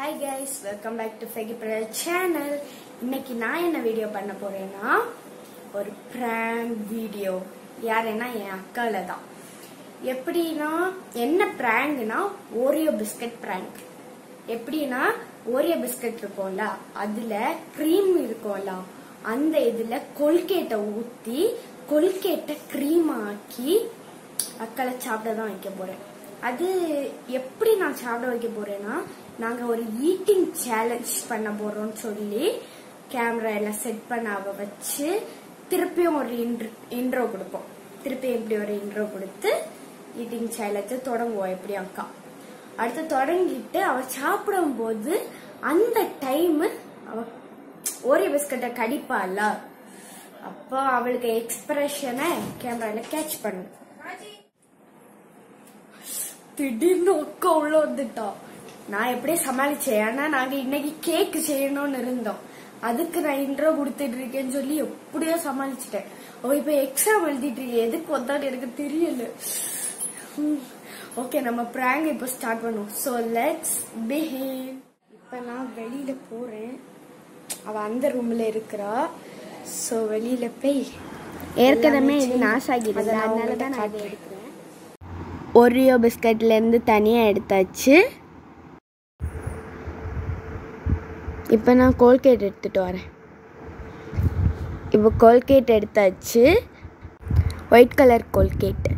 Hi guys welcome back to Feggy brother channel இன்னைக்கு நான் என்ன வீடியோ பண்ண போறேன்னா ஒரு ப்ராங்க் வீடியோ யாருன்னா என் அக்கால தான் எப்படின்னா என்ன ப்ராங்க்னா ஓரியோ பிஸ்கட் ப்ராங்க் எப்படின்னா ஓரியோ பிஸ்கட் இருக்கும்ல அதுல க்ரீம் இருக்கும்ல அந்த இதுல கொல்கேட்டை ஊத்தி கொல்கேட்டை க்ரீம் ஆக்கி அக்களை சாப்பிட தான் வைக்க போறேன் அது எப்படி நான் சாப்பிட வைக்க போறேன்னா நாங்க ஒரு ஈட்டிங் சேலஞ்ச் பண்ண போறோம்னு சொல்லி கேமரா எல்லாம் செட் பண்ண அவ வச்சு திருப்பியும் ஒரு இன்ட்ரோ கொடுப்போம் திருப்பி எப்படி ஒரு இன்ட்ரோ கொடுத்து ஈட்டிங் சேலஞ்சை தொடங்குவோம் எப்படி அக்கா அடுத்து தொடங்கிட்டு அவ சாப்பிடும் போது அந்த டைம் அவ ஓரியோ பிஸ்கட்டை கடிப்பால அப்போ அவளுக்கு எக்ஸ்பிரஷனை கேமரால கேட்ச் பண்ணும் திடீர்னு அக்கா உள்ள வந்துட்டா நான் எப்படியே சமாளிச்சேன் ஏன்னா நாங்க இன்னைக்கு கேக் செய்யணும்னு இருந்தோம் அதுக்கு நான் இன்ட்ரோ கொடுத்துட்டு இருக்கேன்னு சொல்லி எப்படியோ சமாளிச்சிட்டேன் அவ இப்ப எக்ஸாம் எழுதிட்டு இருக்கேன் எதுக்கு வந்தான்னு எனக்கு தெரியல ஓகே நம்ம ப்ராங்க் இப்போ ஸ்டார்ட் பண்ணுவோம் ஸோ லெட்ஸ் பிஹேவ் இப்போ நான் வெளியில போறேன் அவ அந்த ரூம்ல இருக்கிறா ஸோ வெளியில போய் ஏற்கனவே இது நாசாகிடுது அதனால தான் நான் இதை எடுக்கிறேன் ஒரியோ பிஸ்கட்ல இருந்து தனியா எடுத்தாச்சு இப்போ நான் கோல்கேட் எடுத்துட்டு வரேன் இப்போ கோல்கேட் எடுத்தாச்சு ஒயிட் கலர் கோல்கேட்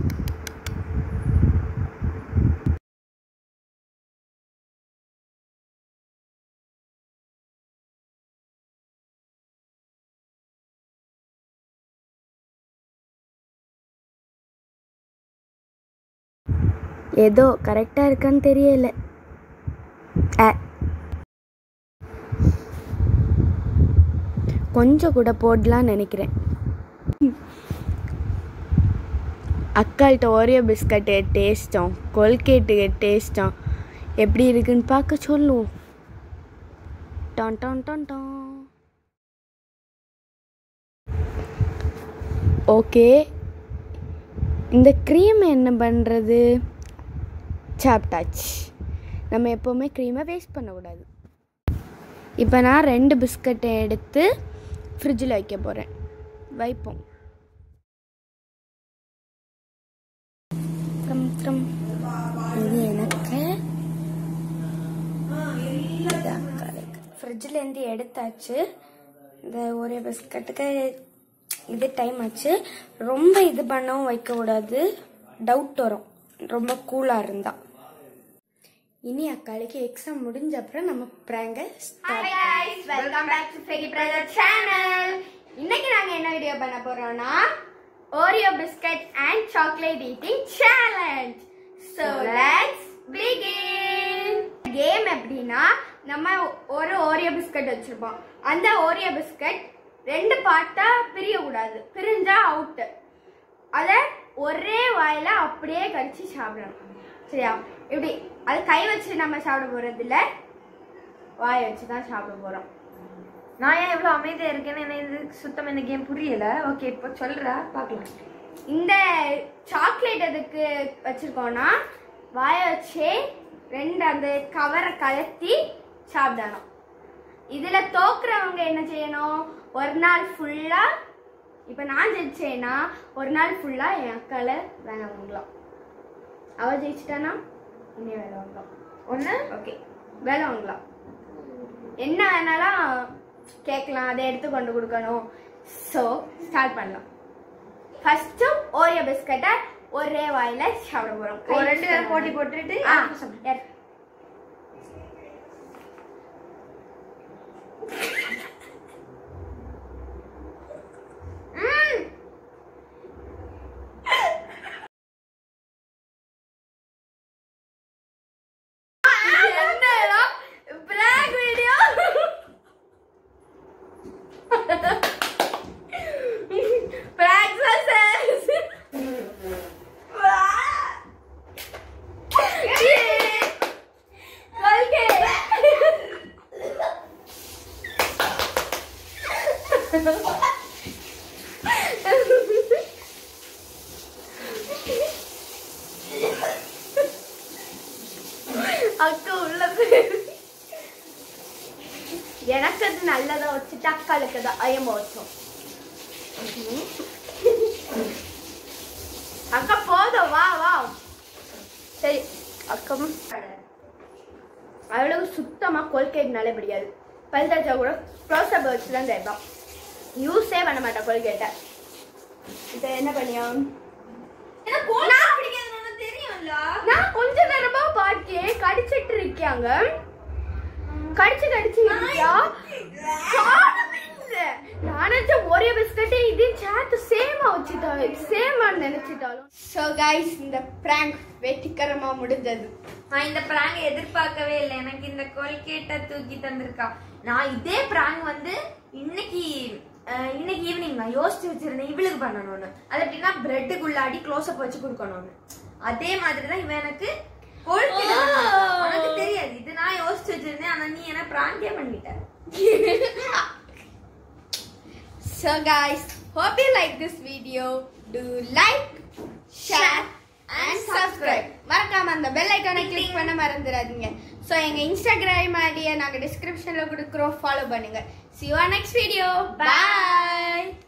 ஏதோ கரெக்டாக இருக்கான்னு தெரியல அ. கொஞ்சம் கூட போடலான்னு நினைக்கிறேன் அக்காள்கிட்ட ஓரியோ பிஸ்கட்டு டேஸ்ட்டும் கொல்கேட்டு டேஸ்ட்டும் எப்படி இருக்குன்னு பார்க்க சொல்லுவோம் டான் டான் டான் டான் ஓகே இந்த க்ரீம் என்ன பண்ணுறது சாப்பிட்டாச்சு நம்ம எப்போவுமே க்ரீமை வேஸ்ட் பண்ணக்கூடாது இப்போ நான் ரெண்டு பிஸ்கட்டை எடுத்து ஃப்ரிட்ஜில் வைக்க போகிறேன் வைப்போம் கம் கம் இது எனக்கு ஃப்ரிட்ஜிலேருந்து எடுத்தாச்சு இந்த ஒரே பிஸ்கட்டுக்கு இது டைம் ஆச்சு ரொம்ப இது பண்ணவும் வைக்கக்கூடாது டவுட் வரும் ரொம்ப கூலாக இருந்தா இனி அக்காளுக்கு எக்ஸாம் முடிஞ்ச அப்புறம் நம்ம ப்ராங்க hi guys welcome back to Feggy brother channel இன்னைக்கு நாங்க என்ன வீடியோ பண்ண போறோம்னா Oreo biscuit and chocolate eating challenge so let's begin game எப்படின்னா நம்ம ஒரு ஓரியோ பிஸ்கட் வச்சிருப்போம் அந்த ஓரியோ பிஸ்கட் ரெண்டு பார்ட்டா பிரிய கூடாது பிரிஞ்சா அவுட் அத ஒரே வாயில அப்படியே கடிச்சு சாப்பிடணும் சரியா இப்படி அது கை வச்சு நம்ம சாப்பிட போறது இல்ல வாயை வச்சு தான் சாப்பிட போறோம் நான் ஏன் இவ்வளவு அமைதியா இருக்கேன்னு எனக்கு இது சுத்தம் இந்த கேம் புரியல ஓகே இப்போ சொல்றா பார்க்கலாம் இந்த சாக்லேட் எதுக்கு வச்சிருக்கோம்னா வாயை வச்சே ரெண்டு அந்த கவரை கலத்தி சாப்பிடணும் இதுல தோக்குறவங்க என்ன செய்யணும் ஒரு நாள் ஃபுல்லா இப்ப நான் ஜெயிச்சேன்னா ஒரு நாள் ஃபுல்லா என் அக்கால வேலை வாங்கலாம் அவ ஜெயிச்சிட்டானா இன்னே வேலை வாங்கலாம் ஒண்ணு ஓகே வேலை வாங்கலாம் என்ன வேணாலும் கேட்கலாம் அதை எடுத்து கொண்டு கொடுக்கணும் ஸோ ஸ்டார்ட் பண்ணலாம் ஃபர்ஸ்ட் ஓரியோ பிஸ்கட்டை ஒரே வாயில சாப்பிட போறோம் ஒரு ரெண்டு பேரும் போட்டி போட்டுட்டு ஆ, யாருக்கு சமம்? யார்? ம். என்னடா prank video? Prank success. அக்கா உள்ள போய் எனக்கு அது நல்லதா வச்சுட்டு அக்காளுக்கு அது அயமோச்சம் அக்கா போதும் வா வா சரி அக்கம் அவ்வளவு சுத்தமா கோல்கேட்னாலே பிடிக்காது பல் தேய்ச்சா கூட க்ளோஸ் வச்சு தான் தேய்ப்பான் யூஸே பண்ண மாட்டேன் கோல்கேட்டை இப்போ என்ன பண்ணியா நான் கொஞ்ச நேரமா பாக்கேன் கடிச்சிட்டு இருக்கியாங்க கடிச்சு கடிச்சு இருக்கியா காரணமே இல்ல. நான் நினைச்ச ஒரே பிஸ்கட்டே இதையும் சேர்த்து சேமா வச்சுட்டாங்க சேமான்னு நினைச்சிட்டாலும் ஸோ கைஸ் இந்த பிராங்க் வெற்றிகரமா முடிஞ்சது நான் இந்த பிராங்க் எதிர்பார்க்கவே இல்லை எனக்கு இந்த கோல்கேட்டை தூக்கி தந்திருக்கா நான் இதே பிராங்க் வந்து இன்னைக்கு அஹ், இன்னைக்கு ஈவினிங் நான் யோசிச்சு வச்சிருந்தேன் இவளுக்கு பண்ணணும்னு அது எப்படின்னா பிரெட்டுக்குள்ளாடி க்ளோஸ் அப் வச்சு கொடுக்கணும்னு அதே மாதிரி தான் இவன் எனக்கு கோல்கேட் உனக்கு தெரியாது இது நான் யோசிச்சு வச்சிருந்தேன் ஆனா நீ என்ன பிராங்கே பண்ணிட்ட So guys, hope you like this video. Do like, share and subscribe. மறக்காம அந்த பெல் ஐக்கானை கிளிக் பண்ண மறந்துடாதீங்க ஸோ எங்க இன்ஸ்டாகிராம் ஐடியை நாங்கள் டிஸ்கிரிப்ஷன்ல கொடுக்குறோம் ஃபாலோ பண்ணுங்க See you on next video. Bye.